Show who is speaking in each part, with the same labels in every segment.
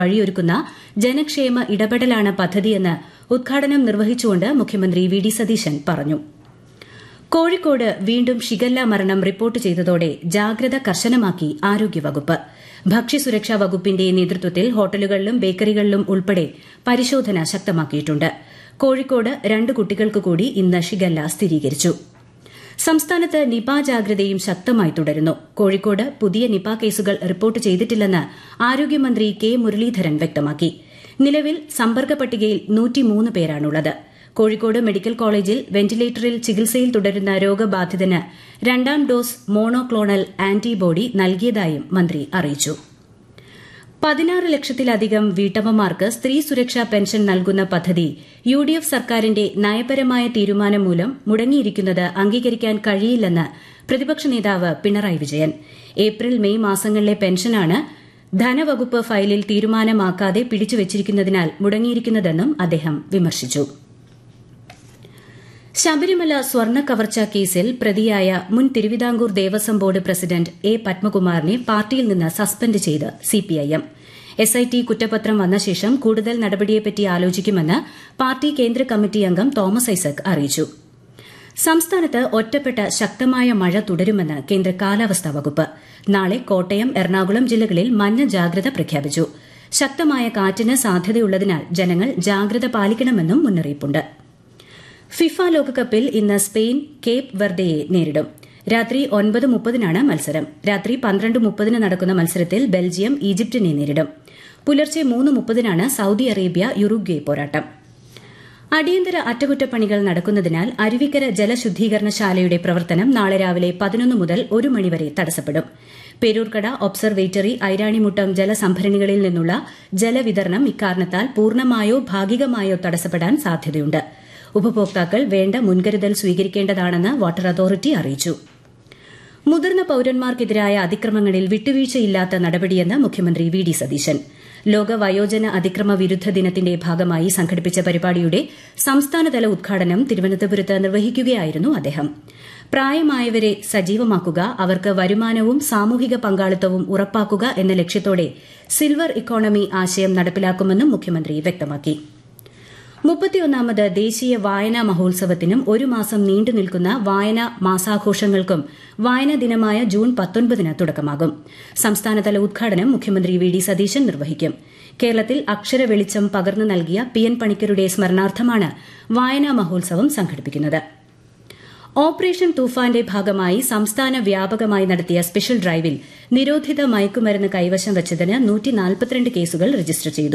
Speaker 1: വഴിയൊരുക്കുന്ന ജനക്ഷേമ ഇടപെടലാണ് പദ്ധതിയെന്ന് ഉദ്ഘാടനം നിർവഹിച്ചുകൊണ്ട് മുഖ്യമന്ത്രി വി ഡി സതീശൻ പറഞ്ഞു കോഴിക്കോട് വീണ്ടും ഷിഗല്ല മരണം റിപ്പോർട്ട് ചെയ്തതോടെ ജാഗ്രത കർശനമാക്കി ആരോഗ്യവകുപ്പ് ഭക്ഷ്യസുരക്ഷാ വകുപ്പിന്റെ നേതൃത്വത്തിൽ ഹോട്ടലുകളിലും ബേക്കറികളിലും ഉൾപ്പെടെ പരിശോധന ശക്തമാക്കിയിട്ടുണ്ട് കോഴിക്കോട് രണ്ട് കുട്ടികൾക്ക് കൂടി ഇന്ന് ഷിഗല്ല സ്ഥിരീകരിച്ചു സംസ്ഥാനത്ത് നിപ ജാഗ്രതയും ശക്തമായി തുടരുന്നു കോഴിക്കോട് പുതിയ നിപ കേസുകൾ റിപ്പോർട്ട് ചെയ്തിട്ടില്ലെന്ന് ആരോഗ്യമന്ത്രി കെ മുരളീധരൻ വ്യക്തമാക്കി നിലവിൽ സമ്പർക്ക പട്ടികയിൽ നൂറ്റിമൂന്ന് പേരാണുള്ളത് കോഴിക്കോട് മെഡിക്കൽ കോളേജിൽ വെന്റിലേറ്ററിൽ ചികിത്സയിൽ തുടരുന്ന രോഗബാധിതന് രണ്ടാം ഡോസ് മോണോക്ലോണൽ ആന്റിബോഡി നൽകിയതായും മന്ത്രി അറിയിച്ചു പതിനാറ് ലക്ഷത്തിലധികം വീട്ടമ്മമാർക്ക് സ്ത്രീ സുരക്ഷാ പെൻഷൻ നൽകുന്ന പദ്ധതി യു ഡി എഫ് സർക്കാരിന്റെ നയപരമായ തീരുമാനം മൂലം മുടങ്ങിയിരിക്കുന്നത് അംഗീകരിക്കാൻ കഴിയില്ലെന്ന് പ്രതിപക്ഷ നേതാവ് പിണറായി വിജയൻ ഏപ്രിൽ മെയ് മാസങ്ങളിലെ പെൻഷനാണ് ധനവകുപ്പ് ഫയലിൽ തീരുമാനമാക്കാതെ പിടിച്ചുവച്ചിരിക്കുന്നതിനാൽ മുടങ്ങിയിരിക്കുന്നതെന്നും അദ്ദേഹം വിമർശിച്ചു ശബരിമല സ്വർണ്ണ കവർച്ച കേസിൽ പ്രതിയായ മുൻ Thiruvithamkoor Devaswom board president A പത്മകുമാറിനെ പാർട്ടിയിൽ നിന്ന് സസ്പെൻഡ് ചെയ്ത് സിപിഐഎം എസ്ഐടി കുറ്റപത്രം വന്ന ശേഷം കൂടുതൽ നടപടിയെപ്പറ്റി ആലോചിക്കുമെന്ന് പാർട്ടി കേന്ദ്ര കമ്മിറ്റി അംഗം തോമസ് ഐസക് അറിയിച്ചു സംസ്ഥാനത്ത് ഒറ്റപ്പെട്ട ശക്തമായ മഴ തുടരുമെന്ന് കേന്ദ്ര കാലാവസ്ഥാ വകുപ്പ് നാളെ കോട്ടയം എറണാകുളം ജില്ലകളിൽ മഞ്ഞ ജാഗ്രത പ്രഖ്യാപിച്ചു ശക്തമായ കാറ്റിന് സാധ്യതയുള്ളതിനാൽ ജനങ്ങൾ ജാഗ്രത പാലിക്കണമെന്നും മുന്നറിയിപ്പുണ്ട് ഫിഫ ലോകകപ്പിൽ ഇന്ന് സ്പെയിൻ കേപ്പ് വെർഡയെ നേരിടും രാത്രി ഒൻപത് മുപ്പതിനാണ് മത്സരം രാത്രി പന്ത്രണ്ട് മുപ്പതിന് നടക്കുന്ന മത്സരത്തിൽ ബെൽജിയം ഈജിപ്തിനെ നേരിടും പുലർച്ചെ മൂന്ന് മുപ്പതിനാണ് സൌദി അറേബ്യ യുറുഗ്വേ പോരാട്ടം അടിയന്തര അറ്റകുറ്റപ്പണികൾ നടക്കുന്നതിനാൽ അരുവിക്കര ജലശുദ്ധീകരണശാലയുടെ പ്രവർത്തനം നാളെ രാവിലെ പതിനൊന്ന് മുതൽ ഒരു മണിവരെ തടസ്സപ്പെടും പേരൂർക്കട ഒബ്സർവേറ്ററി ഐരാണിമുട്ടം ജലസംഭരണികളിൽ നിന്നുള്ള ജലവിതരണം ഇക്കാരണത്താൽ പൂർണ്ണമായോ ഭാഗികമായോ തടസ്സപ്പെടാൻ സാധ്യതയുണ്ട് ഉപഭോക്താക്കൾ വേണ്ട മുൻകരുതൽ സ്വീകരിക്കേണ്ടതാണെന്ന് വാട്ടർ അതോറിറ്റി അറിയിച്ചു മുതിർന്ന പൌരന്മാർക്കെതിരായ അതിക്രമങ്ങളിൽ വിട്ടുവീഴ്ചയില്ലാത്ത നടപടിയെന്ന് മുഖ്യമന്ത്രി വി ഡി സതീശൻ ലോക വയോജന അതിക്രമ വിരുദ്ധ ദിനത്തിന്റെ ഭാഗമായി സംഘടിപ്പിച്ച പരിപാടിയുടെ സംസ്ഥാനതല ഉദ്ഘാടനം തിരുവനന്തപുരത്ത് നിർവഹിക്കുകയായിരുന്നു അദ്ദേഹം പ്രായമായവരെ സജീവമാക്കുക അവർക്ക് വരുമാനവും സാമൂഹിക പങ്കാളിത്തവും ഉറപ്പാക്കുക എന്ന ലക്ഷ്യത്തോടെ സിൽവർ ഇക്കോണമി ആശയം നടപ്പിലാക്കുമെന്നും മുഖ്യമന്ത്രി വ്യക്തമാക്കി മുപ്പത്തിയൊന്നാമത് ദേശീയ വായനാ മഹോത്സവത്തിനും ഒരു മാസം നീണ്ടു നിൽക്കുന്ന വായനാ മാസാഘോഷങ്ങൾക്കും വായനാ ദിനമായ ജൂൺ പത്തൊൻപതിന് തുടക്കമാകും സംസ്ഥാനതല ഉദ്ഘാടനം മുഖ്യമന്ത്രി വി ഡി സതീശൻ നിർവഹിക്കും കേരളത്തിൽ അക്ഷര വെളിച്ചം പകർന്നു നൽകിയ പി എൻ പണിക്കരുടെ സ്മരണാർത്ഥമാണ് വായനാ മഹോത്സവം സംഘടിപ്പിക്കുന്നത് ഓപ്പറേഷൻ തൂഫാന്റെ ഭാഗമായി സംസ്ഥാന വ്യാപകമായി നടത്തിയ സ്പെഷ്യൽ ഡ്രൈവിൽ നിരോധിത മയക്കുമരുന്ന് കൈവശം വച്ചതിന് കേസുകൾ രജിസ്റ്റർ ചെയ്തു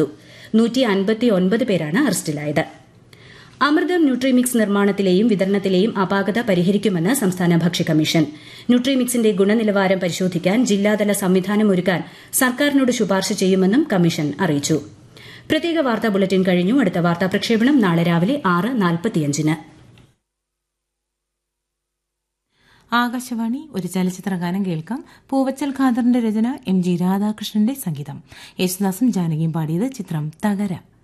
Speaker 1: പേരാണ് അറസ്റ്റിലായത് അമൃതം ന്യൂട്രിമിക്സ് നിർമ്മാണത്തിലെയും വിതരണത്തിലെയും അപാകത പരിഹരിക്കുമെന്ന് സംസ്ഥാന ഭക്ഷ്യ കമ്മീഷൻ ന്യൂട്രിമിക്സിന്റെ ഗുണനിലവാരം പരിശോധിക്കാൻ ജില്ലാതല സംവിധാനമൊരുക്കാൻ സർക്കാരിനോട് ശുപാർശ ചെയ്യുമെന്നും കമ്മീഷൻ അറിയിച്ചു പ്രത്യേക വാർത്താ ബുള്ളറ്റിൻ കഴിഞ്ഞു അടുത്ത വാർത്താ പ്രക്ഷേപണം നാളെ രാവിലെ ആറ് നാൽപ്പത്തിയഞ്ചിന്
Speaker 2: ആകാശവാണി ഒരു ചലച്ചിത്ര ഗാനം കേൾക്കാം പൂവച്ചൽ ഖാദറിന്റെ രചന എം ജി രാധാകൃഷ്ണന്റെ സംഗീതം യേശുദാസും ജാനകിയും പാടിയത് ചിത്രം തകര